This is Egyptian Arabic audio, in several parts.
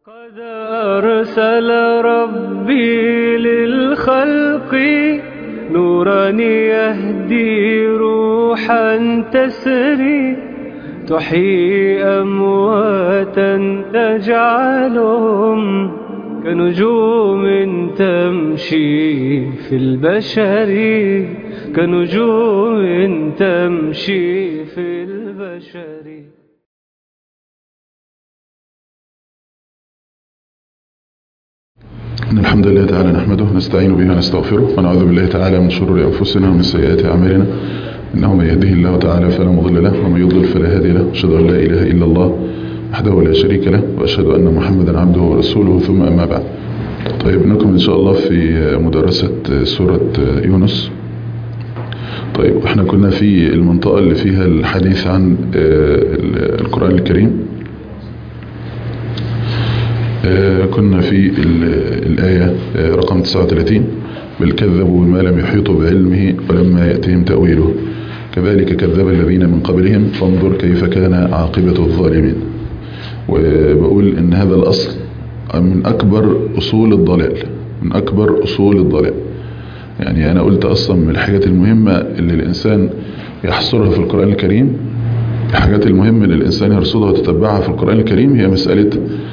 قد أرسل ربي للخلق نورا يهدي روحا تسري تحيي أمواتا تجعلهم كنجوم تمشي في البشر كنجوم تمشي في البشر إن الحمد لله تعالى نحمده ونستعين به ونستغفره ونعوذ بالله تعالى من شرور أنفسنا ومن سيئات أعمالنا إنه من يهده الله تعالى فلا مضل له ومن يضلل فلا هادي له أشهد أن لا إله إلا الله وحده لا شريك له وأشهد أن محمدا عبده ورسوله ثم أما بعد طيب نكمل إن شاء الله في مدرسة سورة يونس طيب احنا كنا في المنطقة اللي فيها الحديث عن القرآن الكريم كنا في الآية رقم 39 بل كذبوا بما لم يحيطوا بعلمه ولما يأتهم تأويله كذلك كذب الذين من قبلهم فانظر كيف كان عاقبة الظالمين وبقول ان هذا الأصل من أكبر أصول الضلال من أكبر أصول الضلال يعني أنا قلت أصلا من الحاجات المهمة اللي الإنسان يحصرها في القرآن الكريم الحاجات المهمة اللي الإنسان يرصدها وتتبعها في القرآن الكريم هي مسألة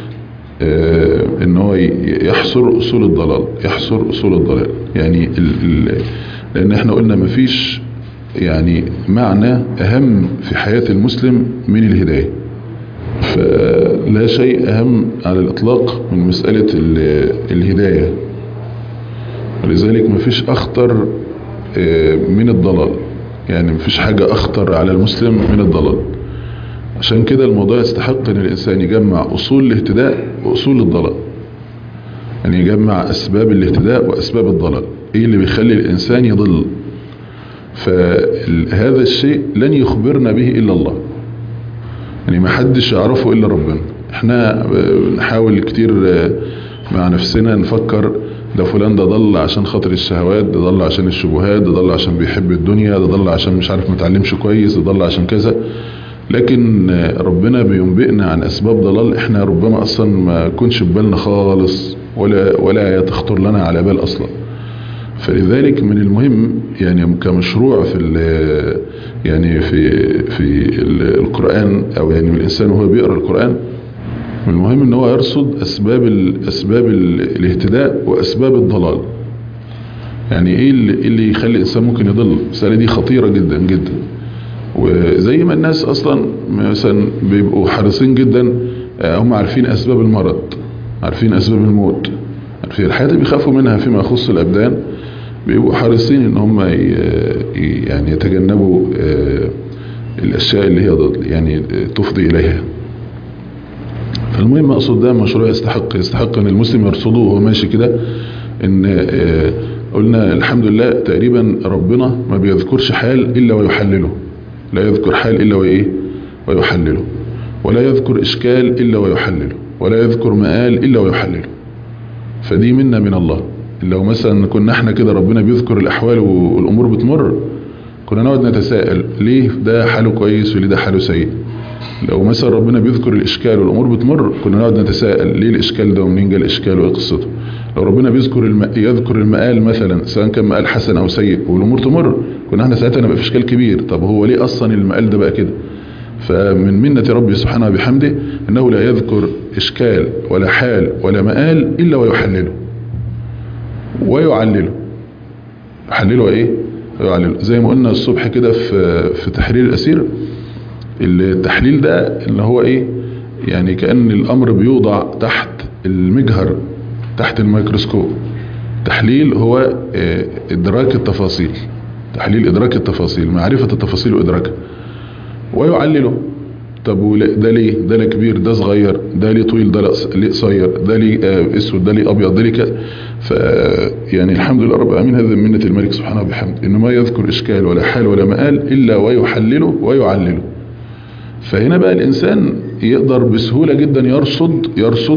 ان هو يحصر اصول الضلال يحصر اصول الضلال يعني ال ال لان احنا قلنا مفيش يعني معنى اهم في حياة المسلم من الهداية فلا شيء اهم على الاطلاق من مسألة الهداية ولذلك مفيش اخطر من الضلال يعني مفيش حاجة اخطر على المسلم من الضلال عشان كده الموضوع يستحق ان الانسان يجمع اصول الاهتداء واصول الضلال يعني يجمع اسباب الاهتداء واسباب الضلال ايه اللي بيخلي الانسان يضل فهذا الشيء لن يخبرنا به الا الله يعني ما حدش يعرفه الا ربنا احنا نحاول كتير مع نفسنا نفكر ده فلان ده ضل عشان خاطر الشهوات ده ضل عشان الشبهات ده ضل عشان بيحب الدنيا ده ضل عشان مش عارف متعلمش كويس ده ضل عشان كذا لكن ربنا بينبئنا عن اسباب ضلال احنا ربما اصلا ما كنش ببالنا خالص ولا ولا تخطر لنا على بال اصلا فلذلك من المهم يعني كمشروع في يعني في في القران او يعني الانسان وهو بيقرا القران من المهم ان هو يرصد اسباب اسباب الاهتداء واسباب الضلال يعني ايه اللي, اللي يخلي الانسان ممكن يضل المساله دي خطيره جدا جدا وزي ما الناس اصلا مثلا بيبقوا حريصين جدا هم عارفين اسباب المرض عارفين اسباب الموت عارفين الحياة اللي بيخافوا منها فيما يخص الابدان بيبقوا حريصين ان هم يعني يتجنبوا الاشياء اللي هي يعني تفضي اليها فالمهم اقصد ده مشروع يستحق يستحق ان المسلم يرصده وهو ماشي كده ان قلنا الحمد لله تقريبا ربنا ما بيذكرش حال الا ويحلله لا يذكر حال إلا وإيه ويحلله ولا يذكر إشكال إلا ويحلله ولا يذكر مآل إلا ويحلله فدي منا من الله لو مثلا كنا احنا كده ربنا بيذكر الأحوال والأمور بتمر كنا نقعد نتساءل ليه ده حاله كويس وليه ده حاله سيء لو مثلا ربنا بيذكر الإشكال والأمور بتمر كنا نقعد نتساءل ليه الإشكال ده ومنين جاء الإشكال وإيه قصته لو ربنا بيذكر الم... يذكر المآل مثلا سواء كان مآل حسن أو سيء والأمور تمر كنا احنا ساعتها نبقى في إشكال كبير طب هو ليه أصلا المآل ده بقى كده فمن منة ربي سبحانه وبحمده أنه لا يذكر إشكال ولا حال ولا مآل إلا ويحلله ويعلله يحلله إيه يعلله زي ما قلنا الصبح كده في في تحرير الأسير التحليل ده اللي هو إيه يعني كأن الأمر بيوضع تحت المجهر تحت الميكروسكوب تحليل هو إدراك التفاصيل تحليل إدراك التفاصيل معرفة التفاصيل وإدراكها ويعلله طب ده ليه ده ليه كبير ده صغير ده ليه طويل ده ليه قصير ده ليه اسود ده ليه ابيض ده ليه كده ف يعني الحمد لله رب العالمين هذا من منه الملك سبحانه وبحمده انه ما يذكر اشكال ولا حال ولا مآل الا ويحلله ويعلله فهنا بقى الانسان يقدر بسهولة جدا يرصد يرصد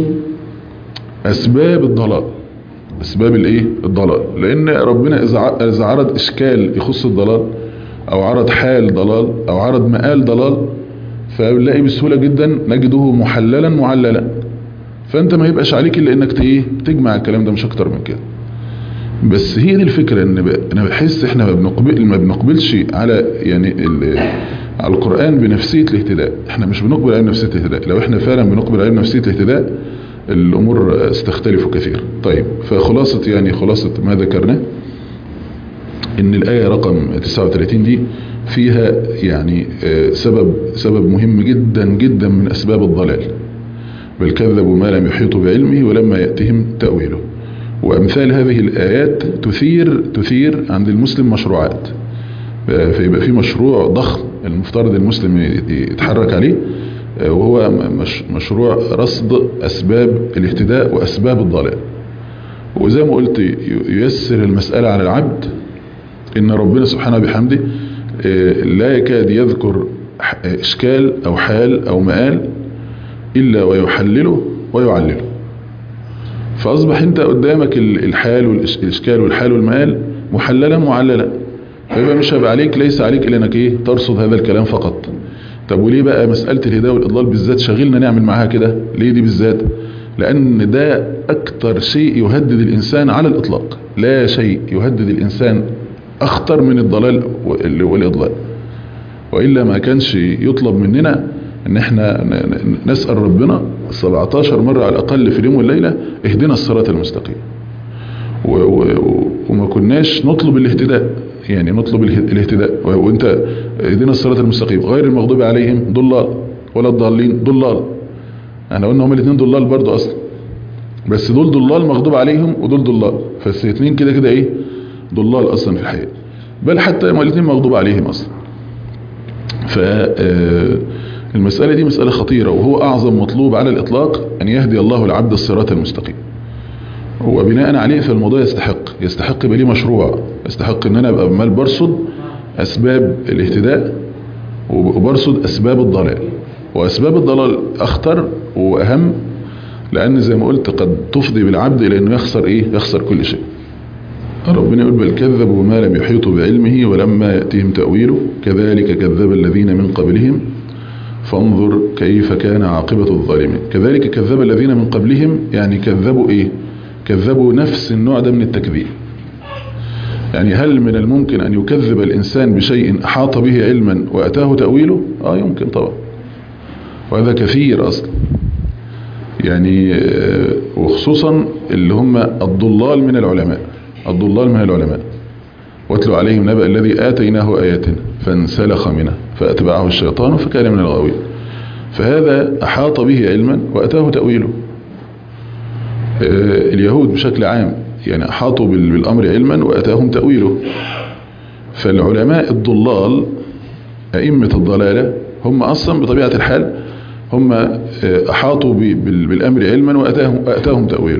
اسباب الضلال اسباب الايه الضلال لان ربنا اذا عرض اشكال يخص الضلال او عرض حال ضلال او عرض مآل ضلال فبنلاقي بسهولة جدا نجده محللا معللا فانت ما يبقاش عليك الا انك ايه تجمع الكلام ده مش اكتر من كده بس هي دي الفكرة ان ب... انا بحس احنا ما بنقبل ما بنقبلش على يعني ال... على القرآن بنفسية الاهتداء احنا مش بنقبل على نفسية الاهتداء لو احنا فعلا بنقبل على نفسية الاهتداء الامور استختلف كثير طيب فخلاصة يعني خلاصة ما ذكرناه ان الآية رقم 39 دي فيها يعني سبب سبب مهم جدا جدا من اسباب الضلال بل كذبوا ما لم يحيطوا بعلمه ولما يأتهم تأويله وأمثال هذه الآيات تثير تثير عند المسلم مشروعات فيبقى في مشروع ضخم المفترض المسلم يتحرك عليه وهو مش مشروع رصد أسباب الاهتداء وأسباب الضلال وزي ما قلت ييسر المسألة على العبد إن ربنا سبحانه بحمده لا يكاد يذكر إشكال أو حال أو مآل إلا ويحلله ويعلله فأصبح أنت قدامك الحال والإشكال والحال والمآل محللا معللا فيبقى مش هيبقى عليك ليس عليك إلا أنك إيه ترصد هذا الكلام فقط طب وليه بقى مسألة الهداية والإضلال بالذات شغلنا نعمل معاها كده ليه دي بالذات لأن ده أكتر شيء يهدد الإنسان على الإطلاق لا شيء يهدد الإنسان أخطر من الضلال والإضلال وإلا ما كانش يطلب مننا ان احنا نسأل ربنا 17 مرة على الاقل في اليوم والليلة اهدنا الصراط المستقيم وما كناش نطلب الاهتداء يعني نطلب الاهتداء وانت اهدنا الصراط المستقيم غير المغضوب عليهم ضلال ولا الضالين ضلال احنا قلنا هما الاثنين ضلال برضو اصلا بس دول ضلال مغضوب عليهم ودول ضلال فالاثنين كده كده ايه ضلال اصلا في الحقيقة بل حتى هما الاثنين مغضوب عليهم اصلا ف المسألة دي مسألة خطيرة وهو أعظم مطلوب على الإطلاق أن يهدي الله العبد الصراط المستقيم وبناء عليه فالموضوع يستحق يستحق يبقى ليه مشروع يستحق ان انا ابقى بمال برصد اسباب الاهتداء وبرصد اسباب الضلال واسباب الضلال اخطر واهم لان زي ما قلت قد تفضي بالعبد الى انه يخسر ايه يخسر كل شيء ربنا يقول بل كذبوا بما لم يحيطوا بعلمه ولما يأتيهم تأويله كذلك كذب الذين من قبلهم فانظر كيف كان عاقبة الظالمين كذلك كذب الذين من قبلهم يعني كذبوا ايه كذبوا نفس النوع ده من التكذيب يعني هل من الممكن ان يكذب الانسان بشيء احاط به علما واتاه تأويله اه يمكن طبعا وهذا كثير اصلا يعني وخصوصا اللي هم الضلال من العلماء الضلال من العلماء واتلو عليهم نبأ الذي آتيناه آياتنا فانسلخ منها فأتبعه الشيطان فكان من الغاوين فهذا أحاط به علما وأتاه تأويله اليهود بشكل عام يعني أحاطوا بالأمر علما وأتاهم تأويله فالعلماء الضلال أئمة الضلالة هم أصلا بطبيعة الحال هم أحاطوا بالأمر علما وأتاهم, وأتاهم تأويله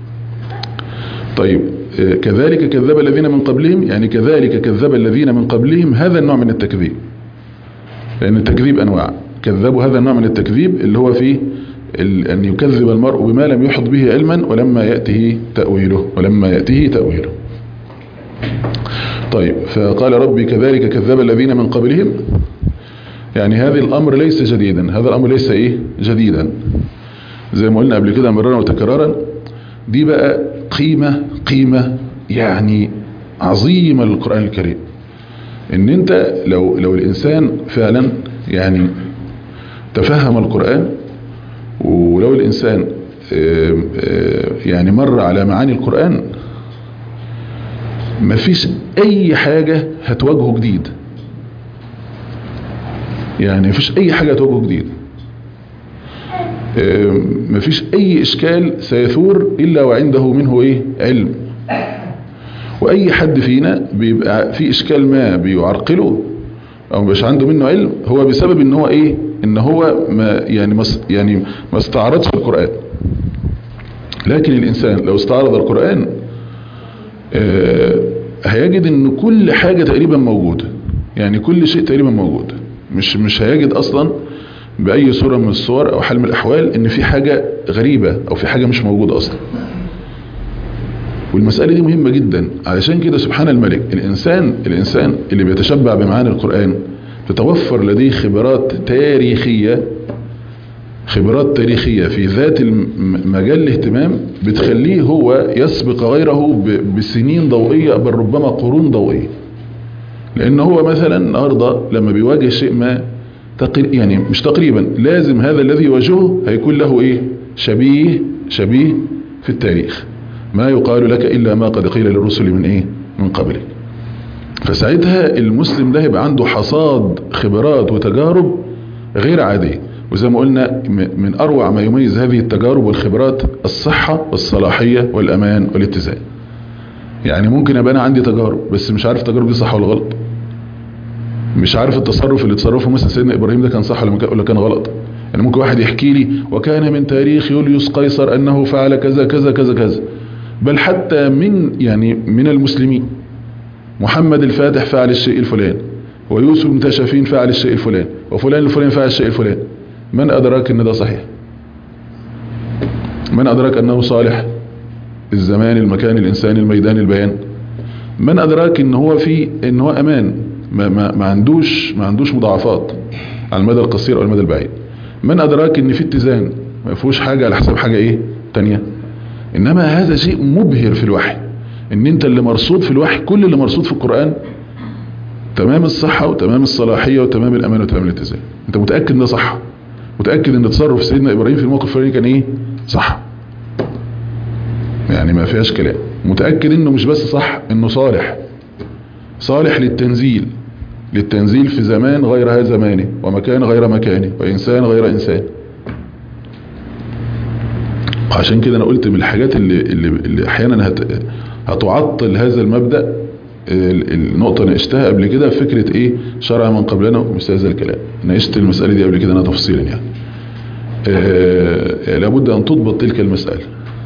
طيب كذلك كذب الذين من قبلهم يعني كذلك كذب الذين من قبلهم هذا النوع من التكذيب لأن التكذيب أنواع كذبوا هذا النوع من التكذيب اللي هو فيه أن يكذب المرء بما لم يحط به علما ولما يأته تأويله ولما يأته تأويله طيب فقال ربي كذلك كذب الذين من قبلهم يعني هذا الأمر ليس جديدا هذا الأمر ليس إيه جديدا زي ما قلنا قبل كده مرارا وتكرارا دي بقى قيمة قيمة يعني عظيمة للقرآن الكريم ان انت لو, لو الانسان فعلا يعني تفهم القرآن ولو الانسان يعني مر على معاني القرآن مفيش اي حاجة هتواجهه جديد يعني مفيش اي حاجة هتواجهه جديد مفيش اي اشكال سيثور الا وعنده منه ايه علم واي حد فينا بيبقى في اشكال ما بيعرقله او مش عنده منه علم هو بسبب ان هو ايه ان هو ما يعني ما يعني ما استعرضش القرآن لكن الانسان لو استعرض القرآن هيجد ان كل حاجة تقريبا موجودة يعني كل شيء تقريبا موجود مش مش هيجد اصلا بأي صورة من الصور أو حال من الأحوال إن في حاجة غريبة أو في حاجة مش موجودة أصلا والمسألة دي مهمة جدا علشان كده سبحان الملك الإنسان الإنسان اللي بيتشبع بمعاني القرآن تتوفر لديه خبرات تاريخية خبرات تاريخية في ذات الم- مجال الاهتمام بتخليه هو يسبق غيره ب- بسنين ضوئية بل ربما قرون ضوئية لان هو مثلا النهارده لما بيواجه شيء ما تقري يعني مش تقريبا لازم هذا الذي يواجهه هيكون له ايه شبيه شبيه في التاريخ ما يقال لك الا ما قد قيل للرسل من ايه من قبلك فساعتها المسلم ده يبقى عنده حصاد خبرات وتجارب غير عادية وزي ما قلنا م- من اروع ما يميز هذه التجارب والخبرات الصحة والصلاحية والامان والاتزان يعني ممكن ابقى انا عندي تجارب بس مش عارف التجارب دي صح ولا غلط مش عارف التصرف اللي تصرفه مثلا سيدنا ابراهيم ده كان صح ولا ما كان- ولا كان غلط يعني ممكن واحد يحكي لي وكان من تاريخ يوليوس قيصر انه فعل كذا كذا كذا كذا بل حتى من يعني من المسلمين محمد الفاتح فعل الشيء الفلاني ويوسف بن تشافين فعل الشيء الفلاني وفلان الفلاني فعل الشيء الفلاني من ادراك ان ده صحيح من ادراك انه صالح الزمان المكان الانسان الميدان البيان من ادراك ان هو في ان هو امان ما, ما, ما عندوش ما عندوش مضاعفات على المدى القصير او المدى البعيد من ادراك ان في اتزان ما فيهوش حاجه على حساب حاجه ايه تانية انما هذا شيء مبهر في الوحي ان انت اللي مرصود في الوحي كل اللي مرصود في القران تمام الصحه وتمام الصلاحيه وتمام الامان وتمام الاتزان انت متاكد ان ده صح متاكد ان تصرف سيدنا ابراهيم في الموقف الفلاني كان ايه صح يعني ما فيهاش كلام متأكد انه مش بس صح انه صالح صالح للتنزيل للتنزيل في زمان غير هذا زمانه ومكان غير مكانه وإنسان غير إنسان عشان كده أنا قلت من الحاجات اللي, اللي, اللي أحيانا هت هتعطل هذا المبدأ ال- النقطة ناقشتها قبل كده فكرة ايه شرع من قبلنا ومثل هذا الكلام ناقشت المسألة دي قبل كده انا تفصيلا يعني آه لابد ان تضبط تلك المسألة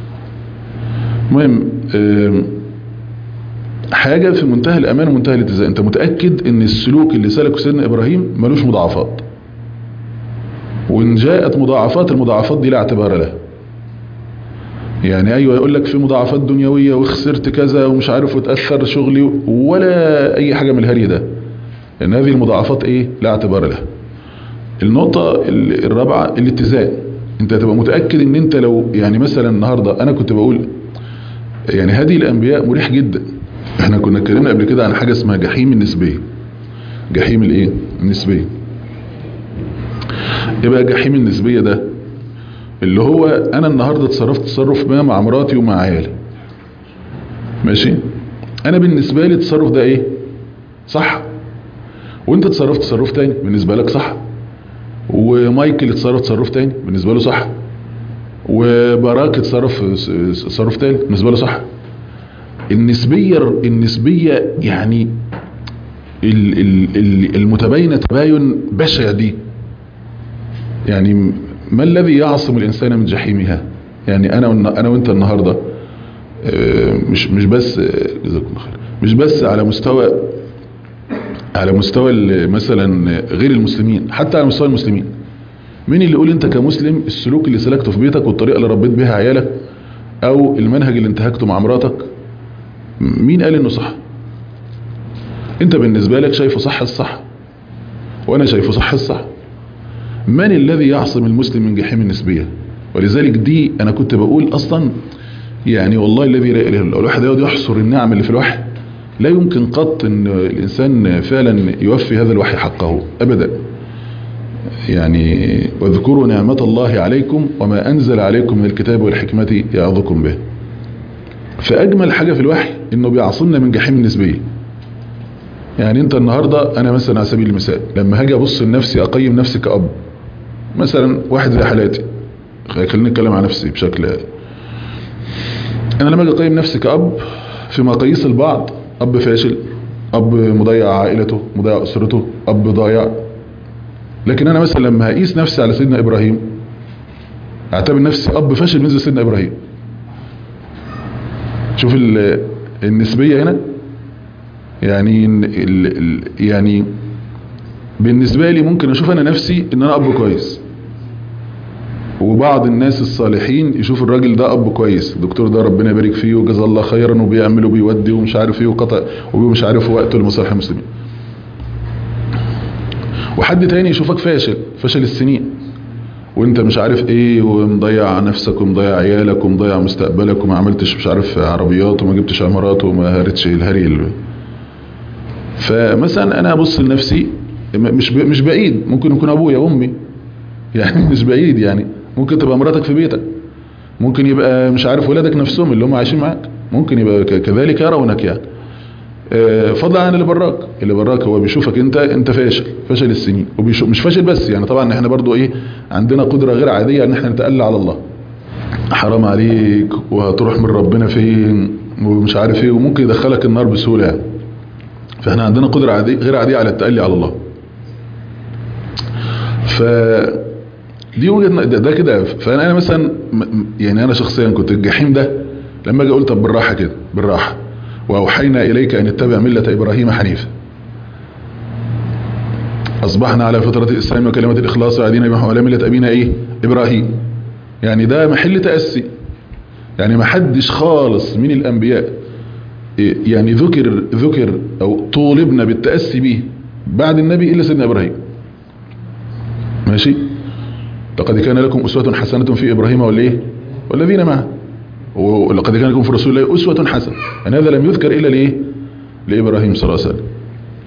المهم آم، حاجة في منتهى الأمان ومنتهى الاتزان أنت متأكد أن السلوك اللي سلكه سيدنا إبراهيم ملوش مضاعفات وإن جاءت مضاعفات المضاعفات دي لا اعتبار لها يعني أيوة يقول لك في مضاعفات دنيوية وخسرت كذا ومش عارف وتأثر شغلي ولا أي حاجة من الهري ده لأن هذه المضاعفات إيه لا اعتبار لها النقطة ال- الرابعة الاتزان انت هتبقى متأكد ان انت لو يعني مثلا النهاردة انا كنت بقول يعني هدي الانبياء مريح جدا احنا كنا اتكلمنا قبل كده عن حاجة اسمها جحيم النسبية جحيم الايه النسبية يبقى جحيم النسبية ده اللي هو انا النهاردة اتصرفت تصرف ما مع مراتي ومع عيالي ماشي انا بالنسبة لي التصرف ده ايه صح وانت تصرفت تصرف تاني بالنسبة لك صح ومايكل اتصرف تصرف تاني بالنسبة له صح وبراك اتصرف تصرف تاني بالنسبة له صح النسبية النسبية يعني ال- ال- ال- المتباينة تباين بشع دي يعني ما الذي يعصم الإنسان من جحيمها يعني أنا والن- أنا وأنت النهاردة آه، مش مش بس آه، جزاكم الله خير مش بس على مستوى على مستوى ال- مثلا غير المسلمين حتى على مستوى المسلمين مين اللي يقول انت كمسلم السلوك اللي سلكته في بيتك والطريقه اللي ربيت بيها عيالك او المنهج اللي انتهكته مع مراتك مين قال انه صح انت بالنسبه لك شايفه صح الصح وانا شايفه صح الصح من الذي يعصم المسلم من جحيم النسبيه ولذلك دي انا كنت بقول اصلا يعني والله الذي لا اله الا الله الواحد يقعد يحصر النعم اللي في الوحي لا يمكن قط ان الانسان فعلا يوفي هذا الوحي حقه ابدا يعني واذكروا نعمة الله عليكم وما انزل عليكم من الكتاب والحكمة يعظكم به فاجمل حاجة في الوحي انه بيعصمنا من جحيم النسبية يعني انت النهاردة انا مثلا على سبيل المثال لما هاجي ابص لنفسي اقيم نفسي كأب مثلا واحد زي حالاتي خليني اتكلم عن نفسي بشكل انا لما اجي اقيم نفسي كأب في مقاييس البعض اب فاشل اب مضيع عائلته مضيع اسرته اب ضايع لكن انا مثلا لما هقيس نفسي على سيدنا ابراهيم اعتبر نفسي اب فاشل مثل سيدنا ابراهيم شوف ال- النسبية هنا يعني ال ال يعني بالنسبة لي ممكن اشوف انا نفسي ان انا اب كويس وبعض الناس الصالحين يشوف الراجل ده اب كويس الدكتور ده ربنا يبارك فيه وجزاه الله خيرا وبيعمل وبيودي ومش عارف ايه وقطع ومش عارف وقته لمصالح المسلمين وحد تاني يشوفك فاشل فشل السنين وانت مش عارف ايه ومضيع نفسك ومضيع عيالك ومضيع مستقبلك وما عملتش مش عارف عربيات وما جبتش عمارات وما هرتش الهري ال- فمثلا انا ابص لنفسي م- مش ب- مش بعيد ممكن يكون ابويا وامي يعني مش بعيد يعني ممكن تبقى مراتك في بيتك ممكن يبقى مش عارف ولادك نفسهم اللي هم عايشين معاك ممكن يبقى ك- كذلك يرونك يعني آه، فضلا عن اللي براك اللي براك هو بيشوفك انت انت فاشل فشل السنين وبيشوف مش فاشل بس يعني طبعا احنا برضو ايه عندنا قدرة غير عادية ان احنا نتألى على الله حرام عليك وهتروح من ربنا فين ومش عارف ايه وممكن يدخلك النار بسهولة يعني فاحنا عندنا قدرة عادية غير عادية على التألي على الله ف دي وجهه ن- ده, ده كده فانا انا مثلا م- م- يعني انا شخصيا كنت الجحيم ده لما اجي اقول طب بالراحه كده بالراحه واوحينا اليك ان اتبع مله ابراهيم حنيفا اصبحنا على فطره الاسلام وكلمه الاخلاص وعدينا بما على مله ابينا ايه ابراهيم يعني ده محل تاسي يعني ما حدش خالص من الانبياء إيه يعني ذكر ذكر او طولبنا بالتاسي به بعد النبي الا سيدنا ابراهيم ماشي لقد كان لكم أسوة حسنة في إبراهيم والإيه والذين معه ولقد كان لكم في رسول الله أسوة حسنة أن هذا لم يذكر إلا لإيه لإبراهيم صلى الله عليه وسلم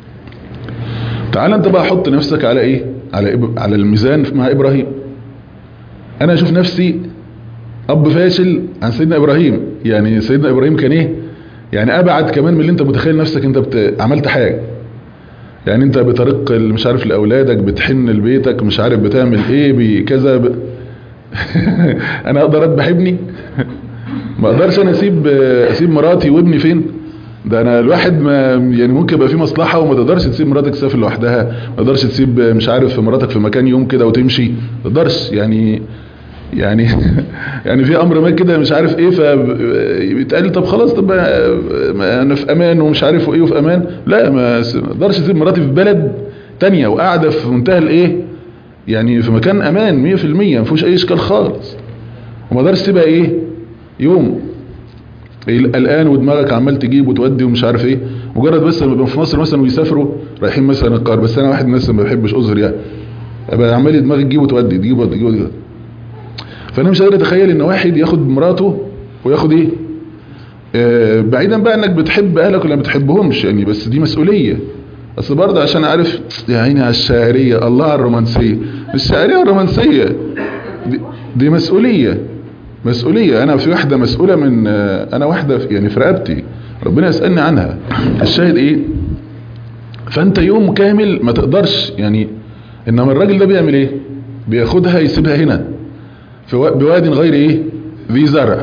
تعال أنت بقى حط نفسك على إيه على إب... على الميزان مع إبراهيم أنا أشوف نفسي أب فاشل عن سيدنا إبراهيم يعني سيدنا إبراهيم كان إيه يعني أبعد كمان من اللي أنت متخيل نفسك أنت بت... عملت حاجة يعني انت بطريق ال- مش عارف لاولادك بتحن لبيتك مش عارف بتعمل ايه بكذا ب... انا اقدر اذبح ابني ما اقدرش انا اسيب اسيب مراتي وابني فين ده انا الواحد ما يعني ممكن يبقى في مصلحه وما تقدرش تسيب مراتك تسافر لوحدها ما تقدرش تسيب مش عارف مراتك في مكان يوم كده وتمشي ما تقدرش يعني يعني يعني في امر ما كده مش عارف ايه فبيتقال طب خلاص طب ما انا في امان ومش عارف ايه وفي امان لا ما س- ما اقدرش اسيب مراتي في بلد تانية وقاعده في منتهى الايه يعني في مكان امان 100% ما فيهوش اي اشكال خالص وما اقدرش اسيبها ايه يوم الان ودماغك عمال تجيب وتودي ومش عارف ايه مجرد بس لما يبقوا في مصر مثلا ويسافروا رايحين مثلا القاهره بس انا واحد من الناس ما بحبش ازهر يعني ابقى عمال دماغي تجيب وتودي تجيب وتجيب وتودي فانا مش قادر اتخيل ان واحد ياخد مراته وياخد ايه آه بعيدا بقى انك بتحب اهلك ولا ما بتحبهمش يعني بس دي مسؤوليه اصل برضه عشان عارف يا عيني على الشاعريه الله على الرومانسيه الشاعريه والرومانسيه دي, دي مسؤوليه مسؤوليه انا في واحده مسؤوله من آه انا واحده في- يعني في رقبتي ربنا يسالني عنها الشاهد ايه فانت يوم كامل ما تقدرش يعني انما الراجل ده بيعمل ايه بياخدها يسيبها هنا في وا- بواد غير ايه ذي زرع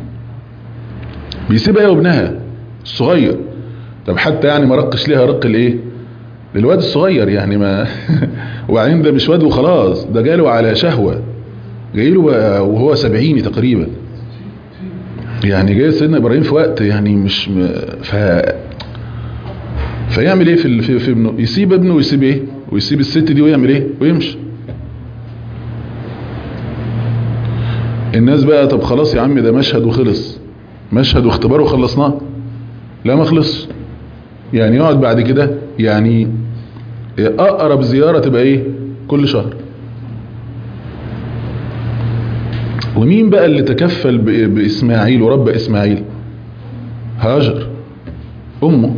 بيسيبها هي وابنها الصغير طب حتى يعني ما رقش ليها رق الايه للواد الصغير يعني ما وبعدين ده مش واد وخلاص ده جاله على شهوة جايله بقى وهو سبعيني تقريبا يعني جاي سيدنا ابراهيم في وقت يعني مش م... ف فيعمل ايه في ال- في, في ابنه يسيب ابنه ويسيب ايه ويسيب الست دي ويعمل ايه ويمشي الناس بقى طب خلاص يا عم ده مشهد وخلص مشهد واختبار وخلصناه لا ما خلص يعني يقعد بعد كده يعني اقرب زيارة تبقى ايه كل شهر ومين بقى اللي تكفل ب- باسماعيل ورب اسماعيل هاجر امه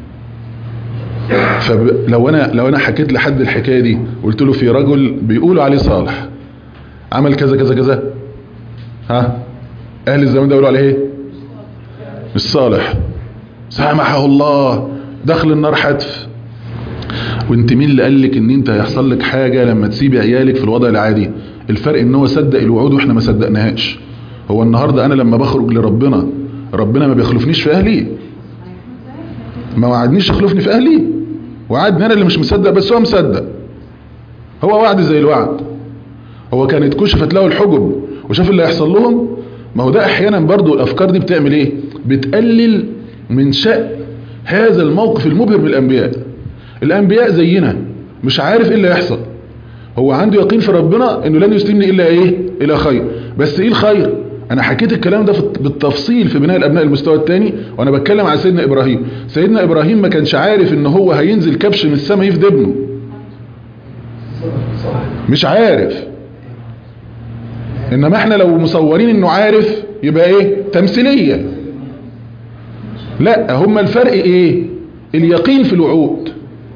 فلو انا لو انا حكيت لحد الحكايه دي قلت له في رجل بيقولوا عليه صالح عمل كذا كذا كذا ها اهل الزمان ده يقولوا عليه ايه مش صالح سامحه الله دخل النار حتف وانت مين اللي قال لك ان انت هيحصل لك حاجه لما تسيبي عيالك في الوضع العادي الفرق ان هو صدق الوعود واحنا ما صدقناهاش هو النهارده انا لما بخرج لربنا ربنا ما بيخلفنيش في اهلي ما وعدنيش يخلفني في اهلي وعدني انا اللي مش مصدق بس هو مصدق هو وعد زي الوعد هو كان اتكشفت له الحجب وشاف اللي هيحصل لهم ما هو ده احيانا برضو الافكار دي بتعمل ايه بتقلل من شأن هذا الموقف المبهر من الانبياء الانبياء زينا مش عارف ايه اللي هيحصل هو عنده يقين في ربنا انه لن يسلمني الا ايه الى خير بس ايه الخير انا حكيت الكلام ده في- بالتفصيل في بناء الابناء المستوى الثاني وانا بتكلم على سيدنا ابراهيم سيدنا ابراهيم ما كانش عارف ان هو هينزل كبش من السماء يفدي ابنه مش عارف انما احنا لو مصورين انه عارف يبقى ايه تمثيلية لا هما الفرق ايه اليقين في الوعود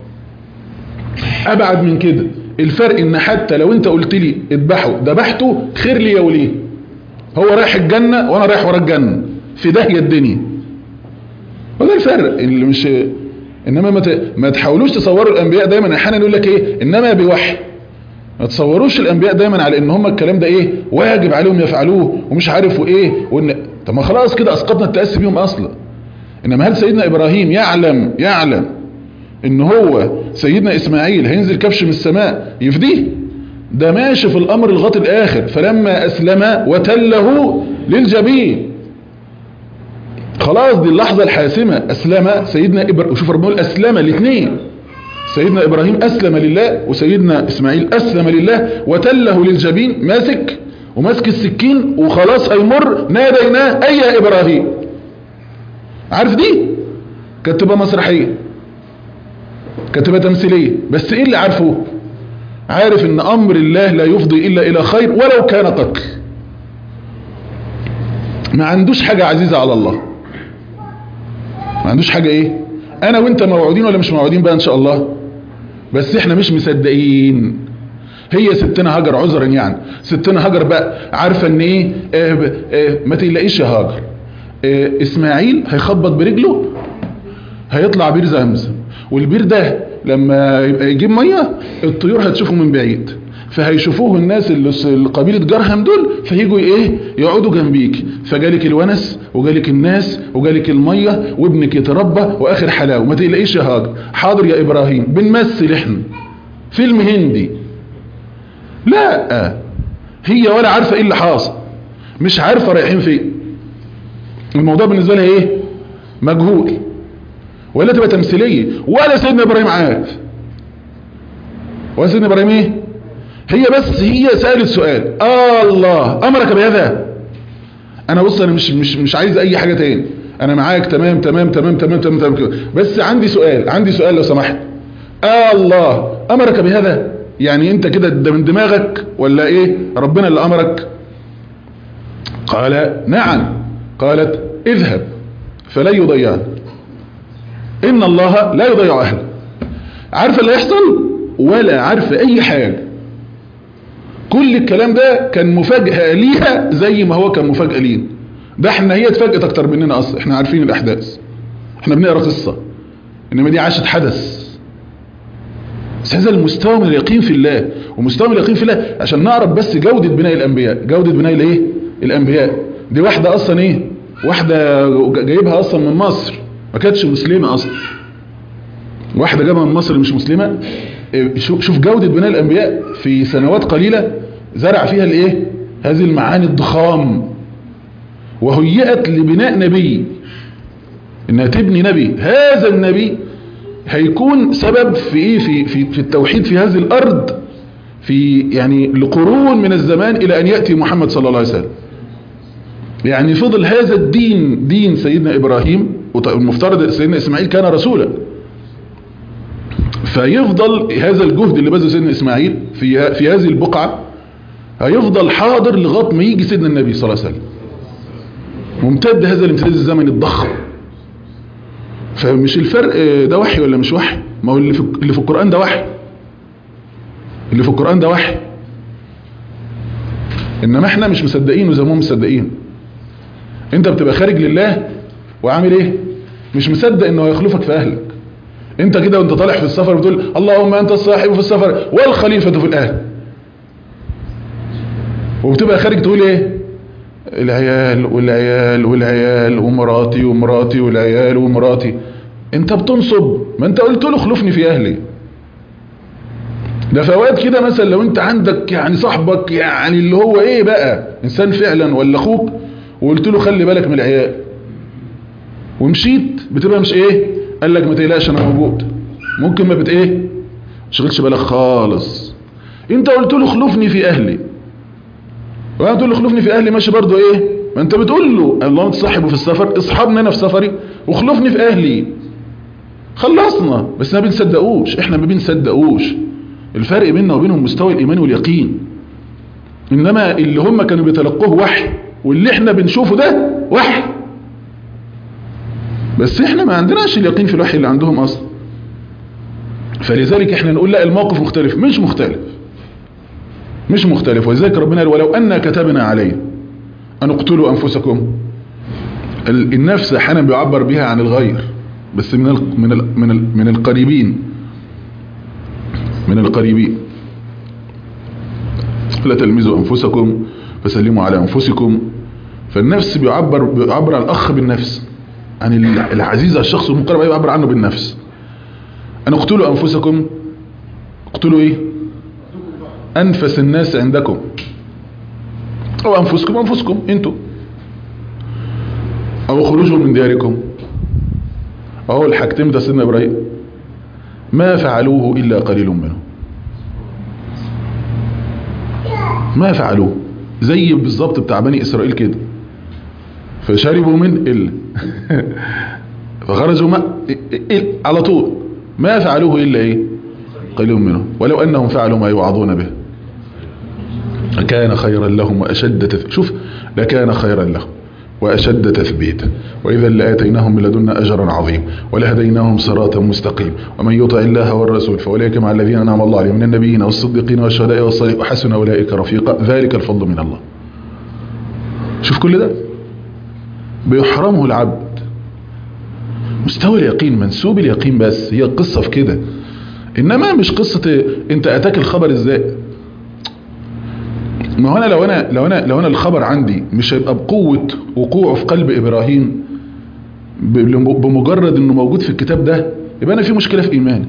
ابعد من كده الفرق ان حتى لو انت قلت لي اذبحه ذبحته خير لي وليه هو رايح الجنة وانا رايح ورا الجنة في داهية الدنيا وده الفرق اللي مش انما ما ت... ما تحاولوش تصوروا الانبياء دايما احيانا يقول لك ايه انما بوحي ما تصوروش الانبياء دايما على ان هم الكلام ده ايه واجب عليهم يفعلوه ومش عارف وايه وان طب ما خلاص كده اسقطنا التاسي بيهم اصلا انما هل سيدنا ابراهيم يعلم يعلم ان هو سيدنا اسماعيل هينزل كبش من السماء يفديه ده ماشي في الامر لغايه الاخر فلما اسلم وتله للجبين خلاص دي اللحظة الحاسمة أسلم سيدنا إبراهيم وشوف ربنا أسلم الاثنين سيدنا إبراهيم أسلم لله وسيدنا إسماعيل أسلم لله وتله للجبين ماسك وماسك السكين وخلاص هيمر ناديناه أي يا إبراهيم عارف دي كانت تبقى مسرحية كانت تبقى تمثيلية بس إيه اللي عارفه عارف إن أمر الله لا يفضي إلا إلى خير ولو كان قتل ما عندوش حاجة عزيزة على الله ما عندوش حاجة ايه انا وانت موعودين ولا مش موعودين بقى ان شاء الله بس احنا مش مصدقين هي ستنا هاجر عذرا يعني ستنا هاجر بقى عارفة ان ايه اه اه ما تقلقيش يا هاجر اه اسماعيل هيخبط برجله هيطلع بير زمزم والبير ده لما يبقى يجيب مية الطيور هتشوفه من بعيد فهيشوفوه الناس اللي قبيلة جرهم دول فيجوا ايه يقعدوا جنبيك فجالك الونس وجالك الناس وجالك المية وابنك يتربى واخر حلاوة ما تقلقيش يا هاجر حاضر يا ابراهيم بنمثل احنا فيلم هندي لا هي ولا عارفة ايه اللي حاصل مش عارفة رايحين فين الموضوع بالنسبة لها ايه مجهول ولا تبقى تمثيلية ولا سيدنا ابراهيم عارف ولا سيدنا ابراهيم ايه هي بس هي سألت سؤال آه الله أمرك بهذا أنا بص أنا مش مش مش عايز أي حاجة تاني أنا معاك تمام تمام تمام تمام تمام تمام كده بس عندي سؤال عندي سؤال لو سمحت آه الله أمرك بهذا يعني أنت كده ده من دماغك ولا إيه ربنا اللي أمرك قال نعم قالت اذهب فلا يضيعك إن الله لا يضيع أهله عارفة اللي يحصل ولا عارفة أي حاجة كل الكلام ده كان مفاجأة ليها زي ما هو كان مفاجأة لينا ده احنا هي اتفاجئت اكتر مننا اصلا احنا عارفين الاحداث احنا بنقرا قصة انما دي عاشت حدث بس هذا المستوى من اليقين في الله ومستوى من اليقين في الله عشان نعرف بس جودة بناء الانبياء جودة بناء الايه الانبياء دي واحدة اصلا ايه واحدة جايبها اصلا من مصر ما كانتش مسلمة اصلا واحدة جابها من مصر مش مسلمة شوف جودة بناء الانبياء في سنوات قليلة زرع فيها الايه هذه المعاني الضخام وهيئت لبناء نبي انها تبني نبي هذا النبي هيكون سبب في ايه في في في التوحيد في هذه الارض في يعني لقرون من الزمان الى ان ياتي محمد صلى الله عليه وسلم يعني فضل هذا الدين دين سيدنا ابراهيم والمفترض سيدنا اسماعيل كان رسولا فيفضل هذا الجهد اللي بذله سيدنا اسماعيل في في هذه البقعه هيفضل حاضر لغايه ما يجي سيدنا النبي صلى الله عليه وسلم ممتد هذا الامتداد الزمني الضخم فمش الفرق ده وحي ولا مش وحي ما هو اللي في اللي في القران ده وحي اللي في القران ده وحي انما احنا مش مصدقين وزي ما هم مصدقين انت بتبقى خارج لله وعامل ايه مش مصدق انه هيخلفك في اهلك انت كده وانت طالع في السفر بتقول اللهم انت الصاحب في السفر والخليفة في الاهل وبتبقى خارج تقول ايه العيال والعيال والعيال ومراتي ومراتي والعيال ومراتي انت بتنصب ما انت قلت له خلفني في اهلي ده فوات كده مثلا لو انت عندك يعني صاحبك يعني اللي هو ايه بقى انسان فعلا ولا اخوك وقلت له خلي بالك من العيال ومشيت بتبقى مش ايه قال لك ما تقلقش انا موجود ممكن ما بت ايه شغلش بالك خالص انت قلت له خلفني في اهلي وانا تقول له خلفني في اهلي ماشي برضو ايه ما انت بتقول له اللهم تصاحبه في السفر اصحابنا انا في سفري وخلفني في اهلي خلصنا بس ما بنصدقوش احنا ما بنصدقوش الفرق بيننا وبينهم مستوى الايمان واليقين انما اللي هم كانوا بيتلقوه وحي واللي احنا بنشوفه ده وحي بس احنا ما عندناش اليقين في الوحي اللي عندهم اصلا فلذلك احنا نقول لا الموقف مختلف مش مختلف مش مختلف ولذلك ربنا قال ولو أن كتبنا عليه أن اقتلوا أنفسكم ال- النفس أحيانا بيعبر بها عن الغير بس من ال من ال من ال من القريبين من القريبين لا تلمزوا أنفسكم فسلموا على أنفسكم فالنفس بيعبر بيعبر عن الأخ بالنفس عن ال- العزيز على الشخص المقرب بيعبر عنه بالنفس أن اقتلوا أنفسكم اقتلوا إيه أنفس الناس عندكم أو أنفسكم أنفسكم أنتم أو خروجوا من دياركم أهو الحاجتين بتاع سيدنا إبراهيم ما فعلوه إلا قليل منهم ما فعلوه زي بالظبط بتاع بني إسرائيل كده فشربوا من إلا فخرجوا ما إيه على طول ما فعلوه إلا إيه قليل منهم ولو أنهم فعلوا ما يوعظون به لكان خيرا لهم وأشد تث... شوف لكان خيرا لهم وأشد تثبيتا وإذا لآتيناهم من لدنا أجرا عظيم ولهديناهم صراطا مستقيم ومن يطع الله والرسول فأولئك مع الذين أنعم الله عليهم من النبيين والصديقين والشهداء والصالحين وحسن أولئك رفيقا ذلك الفضل من الله شوف كل ده بيحرمه العبد مستوى اليقين منسوب اليقين بس هي القصة في كده انما مش قصة انت اتاك الخبر ازاي ما هو انا لو انا لو انا لو انا الخبر عندي مش هيبقى بقوة وقوعه في قلب ابراهيم ب- بمجرد انه موجود في الكتاب ده يبقى انا في مشكلة في ايماني